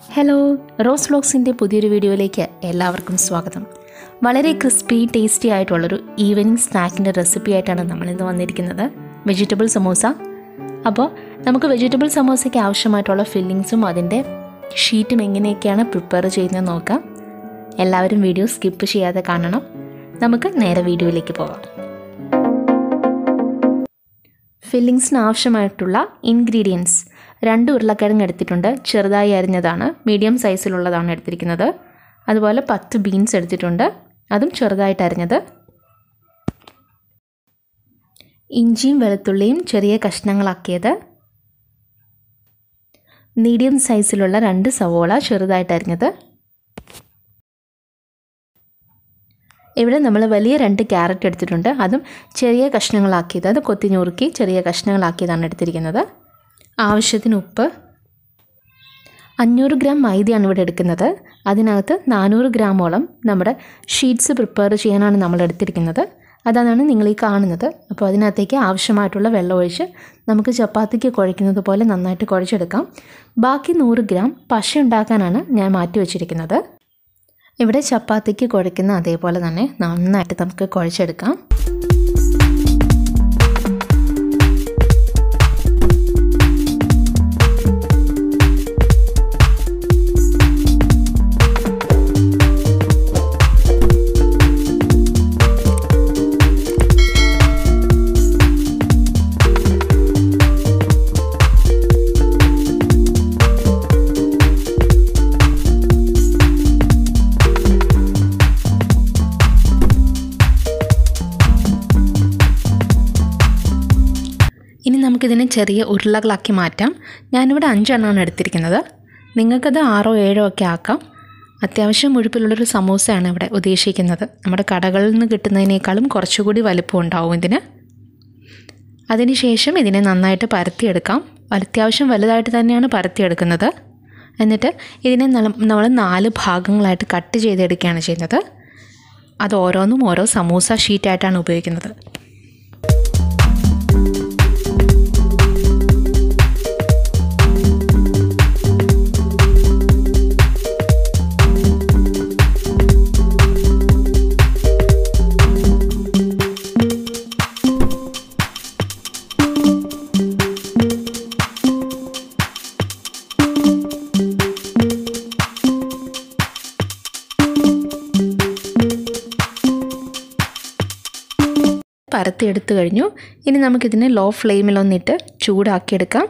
hello rose വ്ലോഗ്സിൻ്റെ പുതിയൊരു വീഡിയോയിലേക്ക് എല്ലാവർക്കും സ്വാഗതം വളരെ ക്രിസ്പി ടേസ്റ്റി ആയിട്ടുള്ളൊരു ഈവനിങ് സ്നാക്കിൻ്റെ റെസിപ്പി ആയിട്ടാണ് നമ്മളിന്ന് വന്നിരിക്കുന്നത് വെജിറ്റബിൾ സമോസ അപ്പോൾ നമുക്ക് വെജിറ്റബിൾ സമോസയ്ക്ക് ആവശ്യമായിട്ടുള്ള ഫില്ലിങ്സും അതിൻ്റെ ഷീറ്റും എങ്ങനെയൊക്കെയാണ് പ്രിപ്പയർ ചെയ്യുന്നത് നോക്കാം എല്ലാവരും വീഡിയോ സ്കിപ്പ് ചെയ്യാതെ കാണണം നമുക്ക് നേരെ വീഡിയോയിലേക്ക് പോകാം ഫില്ലിങ്സിന് ആവശ്യമായിട്ടുള്ള ഇൻഗ്രീഡിയൻസ് രണ്ട് ഉരുളക്കിഴങ്ങ് എടുത്തിട്ടുണ്ട് ചെറുതായി അരിഞ്ഞതാണ് മീഡിയം സൈസിലുള്ളതാണ് എടുത്തിരിക്കുന്നത് അതുപോലെ പത്ത് ബീൻസ് എടുത്തിട്ടുണ്ട് അതും ചെറുതായിട്ട് അരിഞ്ഞത് ഇഞ്ചിയും വെളുത്തുള്ളിയും ചെറിയ കഷ്ണങ്ങളാക്കിയത് മീഡിയം സൈസിലുള്ള രണ്ട് സവോള ചെറുതായിട്ട് അരിഞ്ഞത് ഇവിടെ നമ്മൾ വലിയ രണ്ട് ക്യാരറ്റ് എടുത്തിട്ടുണ്ട് അതും ചെറിയ കഷ്ണങ്ങളാക്കിയത് അത് കൊത്തി ഞുറുക്കി ചെറിയ കഷ്ണങ്ങളാക്കിയതാണ് എടുത്തിരിക്കുന്നത് ആവശ്യത്തിന് ഉപ്പ് അഞ്ഞൂറ് ഗ്രാം മൈദയാണ് ഇവിടെ എടുക്കുന്നത് അതിനകത്ത് നാനൂറ് ഗ്രാമോളം നമ്മുടെ ഷീറ്റ്സ് പ്രിപ്പയർ ചെയ്യാനാണ് നമ്മൾ എടുത്തിരിക്കുന്നത് അതാണ് നിങ്ങൾ ഈ കാണുന്നത് അപ്പോൾ അതിനകത്തേക്ക് ആവശ്യമായിട്ടുള്ള വെള്ളം ഒഴിച്ച് നമുക്ക് ചപ്പാത്തിക്ക് കുഴയ്ക്കുന്നത് പോലെ നന്നായിട്ട് കുഴച്ചെടുക്കാം ബാക്കി നൂറ് ഗ്രാം പശ ഉണ്ടാക്കാനാണ് ഞാൻ മാറ്റി വെച്ചിരിക്കുന്നത് ഇവിടെ ചപ്പാത്തിക്ക് കുഴയ്ക്കുന്ന അതേപോലെ തന്നെ നന്നായിട്ട് നമുക്ക് കുഴച്ചെടുക്കാം ഇനി നമുക്കിതിനെ ചെറിയ ഉരുളകളാക്കി മാറ്റാം ഞാനിവിടെ അഞ്ചെണ്ണമാണ് എടുത്തിരിക്കുന്നത് നിങ്ങൾക്കത് ആറോ ഏഴോ ഒക്കെ ആക്കാം അത്യാവശ്യം മുഴുപ്പിലുള്ളൊരു സമൂസയാണ് ഇവിടെ ഉദ്ദേശിക്കുന്നത് നമ്മുടെ കടകളിൽ നിന്ന് കിട്ടുന്നതിനേക്കാളും കുറച്ചുകൂടി വലിപ്പം ഉണ്ടാവും ഇതിന് അതിനുശേഷം ഇതിനെ നന്നായിട്ട് പരത്തിയെടുക്കാം അത്യാവശ്യം വലുതായിട്ട് തന്നെയാണ് പരത്തിയെടുക്കുന്നത് എന്നിട്ട് ഇതിനെ നമ്മൾ നാല് ഭാഗങ്ങളായിട്ട് കട്ട് ചെയ്തെടുക്കുകയാണ് ചെയ്യുന്നത് അത് ഓരോന്നും ഓരോ സമൂസ ഷീറ്റായിട്ടാണ് ഉപയോഗിക്കുന്നത് പരത്തിയെടുത്തു കഴിഞ്ഞു ഇനി നമുക്കിതിനെ ലോ ഫ്ലെയിമിലൊന്നിട്ട് ചൂടാക്കിയെടുക്കാം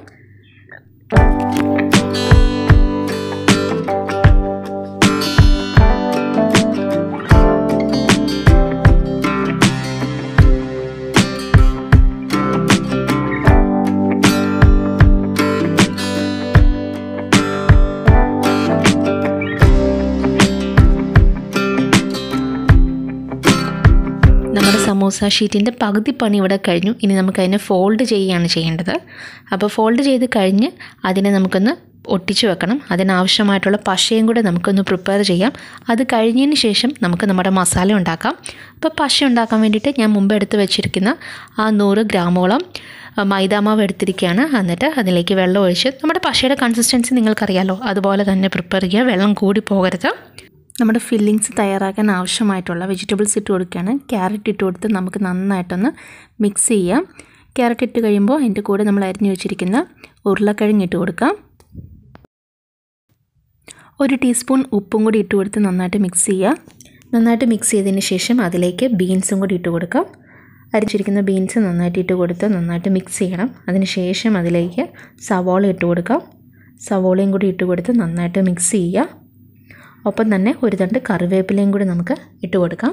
നമ്മുടെ സമോസ ഷീറ്റിൻ്റെ പകുതി പണി ഇവിടെ കഴിഞ്ഞു ഇനി നമുക്കതിനെ ഫോൾഡ് ചെയ്യുകയാണ് ചെയ്യേണ്ടത് അപ്പോൾ ഫോൾഡ് ചെയ്ത് കഴിഞ്ഞ് അതിനെ നമുക്കൊന്ന് ഒട്ടിച്ചു വെക്കണം അതിനാവശ്യമായിട്ടുള്ള പശയും കൂടെ നമുക്കൊന്ന് പ്രിപ്പയർ ചെയ്യാം അത് കഴിഞ്ഞതിന് ശേഷം നമുക്ക് നമ്മുടെ മസാല ഉണ്ടാക്കാം അപ്പോൾ പശ ഉണ്ടാക്കാൻ വേണ്ടിയിട്ട് ഞാൻ മുമ്പ് എടുത്ത് വെച്ചിരിക്കുന്ന ആ നൂറ് ഗ്രാമോളം മൈദാമാവ് എടുത്തിരിക്കുകയാണ് എന്നിട്ട് അതിലേക്ക് വെള്ളം ഒഴിച്ച് നമ്മുടെ പശയുടെ കൺസിസ്റ്റൻസി നിങ്ങൾക്കറിയാലോ അതുപോലെ തന്നെ പ്രിപ്പയർ ചെയ്യുക വെള്ളം കൂടി പോകരുത് നമ്മുടെ ഫില്ലിങ്സ് തയ്യാറാക്കാൻ ആവശ്യമായിട്ടുള്ള വെജിറ്റബിൾസ് ഇട്ട് കൊടുക്കുകയാണ് ക്യാരറ്റ് ഇട്ട് കൊടുത്ത് നമുക്ക് നന്നായിട്ടൊന്ന് മിക്സ് ചെയ്യാം ക്യാരറ്റ് ഇട്ട് കഴിയുമ്പോൾ അതിൻ്റെ കൂടെ നമ്മൾ അരിഞ്ഞു വെച്ചിരിക്കുന്ന ഉരുളക്കിഴങ്ങ് ഇട്ട് കൊടുക്കാം ഒരു ടീസ്പൂൺ ഉപ്പും കൂടി ഇട്ട് കൊടുത്ത് നന്നായിട്ട് മിക്സ് ചെയ്യുക നന്നായിട്ട് മിക്സ് ചെയ്തതിന് ശേഷം അതിലേക്ക് ബീൻസും കൂടി ഇട്ട് കൊടുക്കാം അരിച്ചിരിക്കുന്ന ബീൻസ് നന്നായിട്ട് ഇട്ട് കൊടുത്ത് നന്നായിട്ട് മിക്സ് ചെയ്യണം അതിന് ശേഷം അതിലേക്ക് സവോള ഇട്ട് കൊടുക്കാം സവോളയും കൂടി ഇട്ട് കൊടുത്ത് നന്നായിട്ട് മിക്സ് ചെയ്യുക ഒപ്പം തന്നെ ഒരു തണ്ട് കറിവേപ്പിലയും കൂടി നമുക്ക് ഇട്ട് കൊടുക്കാം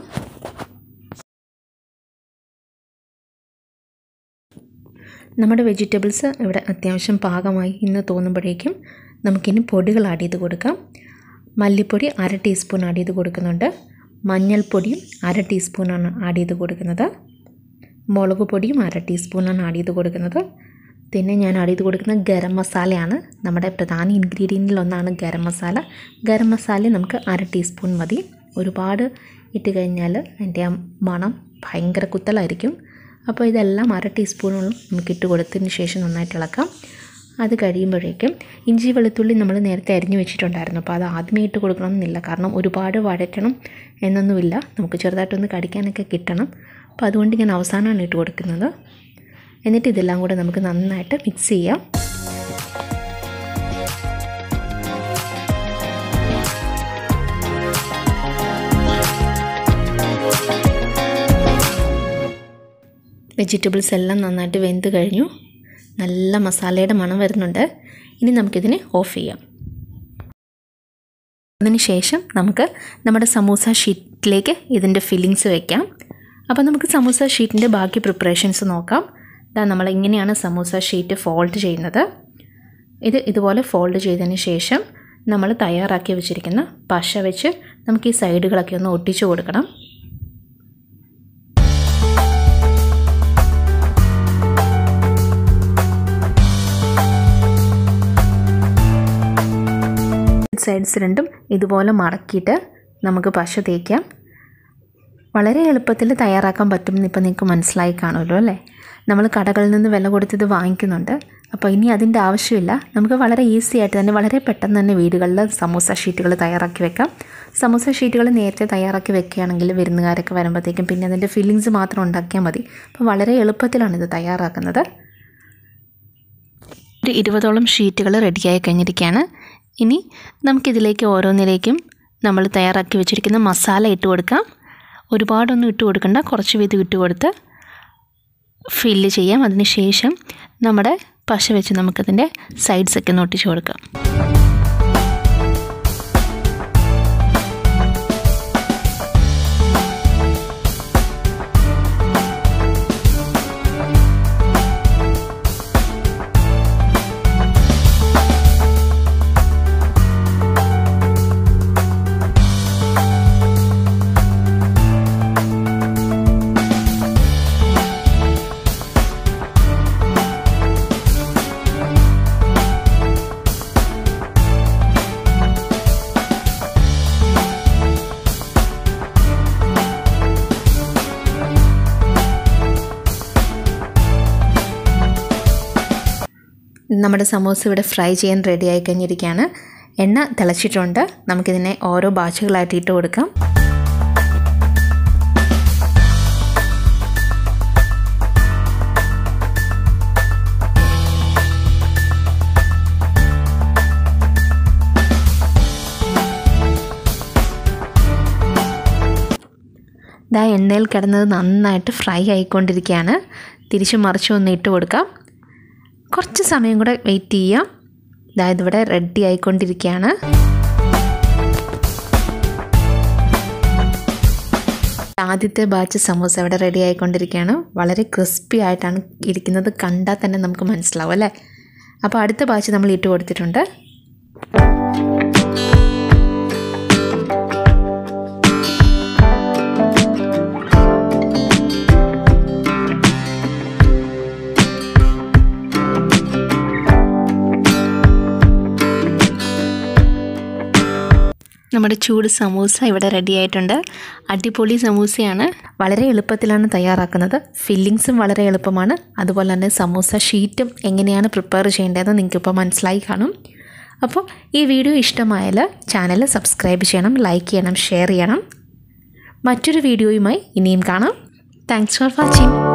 നമ്മുടെ വെജിറ്റബിൾസ് ഇവിടെ അത്യാവശ്യം പാകമായി എന്ന് തോന്നുമ്പോഴേക്കും നമുക്കിനി പൊടികൾ ആഡ് ചെയ്ത് കൊടുക്കാം മല്ലിപ്പൊടി അര ടീസ്പൂൺ ആഡ് ചെയ്ത് കൊടുക്കുന്നുണ്ട് മഞ്ഞൾപ്പൊടിയും അര ടീസ്പൂണാണ് ആഡ് ചെയ്ത് കൊടുക്കുന്നത് മുളക് പൊടിയും അര ടീസ്പൂണാണ് ആഡ് ചെയ്ത് കൊടുക്കുന്നത് പിന്നെ ഞാൻ ആഡ് ചെയ്ത് കൊടുക്കുന്ന ഗരം മസാലയാണ് നമ്മുടെ പ്രധാന ഇൻഗ്രീഡിയൻറ്റിലൊന്നാണ് ഗരം മസാല ഗരം മസാല നമുക്ക് അര ടീസ്പൂൺ മതി ഒരുപാട് ഇട്ട് കഴിഞ്ഞാൽ അതിൻ്റെ ആ മണം ഭയങ്കര കുത്തലായിരിക്കും അപ്പോൾ ഇതെല്ലാം അര ടീസ്പൂണോളം നമുക്ക് ഇട്ട് കൊടുത്തതിന് ശേഷം നന്നായിട്ട് ഇളക്കാം അത് കഴിയുമ്പോഴേക്കും ഇഞ്ചി വെളുത്തുള്ളി നമ്മൾ നേരത്തെ അരിഞ്ഞു വെച്ചിട്ടുണ്ടായിരുന്നു അപ്പോൾ അത് ആദ്യമേ ഇട്ട് കൊടുക്കണമെന്നില്ല കാരണം ഒരുപാട് വഴറ്റണം എന്നൊന്നുമില്ല നമുക്ക് ചെറുതായിട്ടൊന്ന് കടിക്കാനൊക്കെ കിട്ടണം അപ്പോൾ അതുകൊണ്ട് ഞാൻ അവസാനമാണ് ഇട്ട് കൊടുക്കുന്നത് എന്നിട്ട് ഇതെല്ലാം കൂടെ നമുക്ക് നന്നായിട്ട് മിക്സ് ചെയ്യാം വെജിറ്റബിൾസ് എല്ലാം നന്നായിട്ട് വെന്ത് കഴിഞ്ഞു നല്ല മസാലയുടെ മണം വരുന്നുണ്ട് ഇനി നമുക്കിതിനെ ഓഫ് ചെയ്യാം അതിന് ശേഷം നമുക്ക് നമ്മുടെ സമൂസ ഷീറ്റിലേക്ക് ഇതിൻ്റെ ഫില്ലിങ്സ് വെക്കാം അപ്പോൾ നമുക്ക് സമൂസ ഷീറ്റിൻ്റെ ബാക്കി പ്രിപ്പറേഷൻസ് നോക്കാം ഇതാ നമ്മൾ ഇങ്ങനെയാണ് സമൂസ ഷീറ്റ് ഫോൾഡ് ചെയ്യുന്നത് ഇത് ഇതുപോലെ ഫോൾഡ് ചെയ്തതിന് ശേഷം നമ്മൾ തയ്യാറാക്കി വെച്ചിരിക്കുന്ന പശ വെച്ച് നമുക്ക് ഈ സൈഡുകളൊക്കെ ഒന്ന് ഒട്ടിച്ചു കൊടുക്കണം സൈഡ്സ് രണ്ടും ഇതുപോലെ മടക്കിയിട്ട് നമുക്ക് പശ തേക്കാം വളരെ എളുപ്പത്തിൽ തയ്യാറാക്കാൻ പറ്റുമെന്ന് ഇപ്പോൾ നിങ്ങൾക്ക് മനസ്സിലായി കാണുമല്ലോ അല്ലേ നമ്മൾ കടകളിൽ നിന്ന് വില കൊടുത്തത് വാങ്ങിക്കുന്നുണ്ട് അപ്പോൾ ഇനി അതിൻ്റെ ആവശ്യമില്ല നമുക്ക് വളരെ ഈസി ആയിട്ട് തന്നെ വളരെ പെട്ടെന്ന് തന്നെ വീടുകളിൽ സമൂസ ഷീറ്റുകൾ തയ്യാറാക്കി വെക്കാം സമൂസ ഷീറ്റുകൾ നേരത്തെ തയ്യാറാക്കി വെക്കുകയാണെങ്കിൽ വിരുന്നുകാരൊക്കെ വരുമ്പോഴത്തേക്കും പിന്നെ അതിൻ്റെ ഫില്ലിങ്സ് മാത്രം ഉണ്ടാക്കിയാൽ മതി അപ്പോൾ വളരെ എളുപ്പത്തിലാണ് ഇത് തയ്യാറാക്കുന്നത് ഒരു ഇരുപതോളം ഷീറ്റുകൾ റെഡിയായി കഴിഞ്ഞിരിക്കുകയാണ് ഇനി നമുക്കിതിലേക്ക് ഓരോന്നിലേക്കും നമ്മൾ തയ്യാറാക്കി വെച്ചിരിക്കുന്ന മസാല ഇട്ട് കൊടുക്കാം ഒരുപാടൊന്നും ഇട്ട് കൊടുക്കണ്ട കുറച്ച് വീതം ഇട്ട് കൊടുത്ത് ഫില്ല് ചെയ്യാം അതിന് ശേഷം നമ്മുടെ പശ വെച്ച് നമുക്കതിൻ്റെ സൈഡ്സൊക്കെ ഒന്ന് ഒട്ടിച്ച് കൊടുക്കാം നമ്മുടെ സമോസ ഇവിടെ ഫ്രൈ ചെയ്യാൻ റെഡി ആയി കഴിഞ്ഞിരിക്കുകയാണ് എണ്ണ തിളച്ചിട്ടുണ്ട് നമുക്കിതിനെ ഓരോ ബാച്ചുകളായിട്ട് ഇട്ട് കൊടുക്കാം ഇതാ എണ്ണയിൽ കിടന്നത് നന്നായിട്ട് ഫ്രൈ ആയിക്കൊണ്ടിരിക്കുകയാണ് തിരിച്ചു മറിച്ചും ഒന്ന് ഇട്ട് കൊടുക്കാം കുറച്ച് സമയം കൂടെ വെയിറ്റ് ചെയ്യാം ഇതായത് ഇവിടെ റെഡി ആയിക്കൊണ്ടിരിക്കുകയാണ് ആദ്യത്തെ ബാച്ച് സമൂസ ഇവിടെ റെഡി ആയിക്കൊണ്ടിരിക്കുകയാണ് വളരെ ക്രിസ്പി ആയിട്ടാണ് ഇരിക്കുന്നത് കണ്ടാൽ തന്നെ നമുക്ക് മനസ്സിലാവും അല്ലേ അപ്പോൾ അടുത്ത ബാച്ച് നമ്മൾ ഇട്ട് കൊടുത്തിട്ടുണ്ട് നമ്മുടെ ചൂട് സമൂസ ഇവിടെ റെഡി ആയിട്ടുണ്ട് അടിപൊളി സമൂസയാണ് വളരെ എളുപ്പത്തിലാണ് തയ്യാറാക്കുന്നത് ഫില്ലിങ്സും വളരെ എളുപ്പമാണ് അതുപോലെ തന്നെ സമൂസ ഷീറ്റും എങ്ങനെയാണ് പ്രിപ്പയർ ചെയ്യേണ്ടതെന്ന് നിങ്ങൾക്കിപ്പോൾ മനസ്സിലായി കാണും അപ്പോൾ ഈ വീഡിയോ ഇഷ്ടമായാൽ ചാനൽ സബ്സ്ക്രൈബ് ചെയ്യണം ലൈക്ക് ചെയ്യണം ഷെയർ ചെയ്യണം മറ്റൊരു വീഡിയോയുമായി ഇനിയും കാണാം താങ്ക്സ് ഫോർ വാച്ചിങ്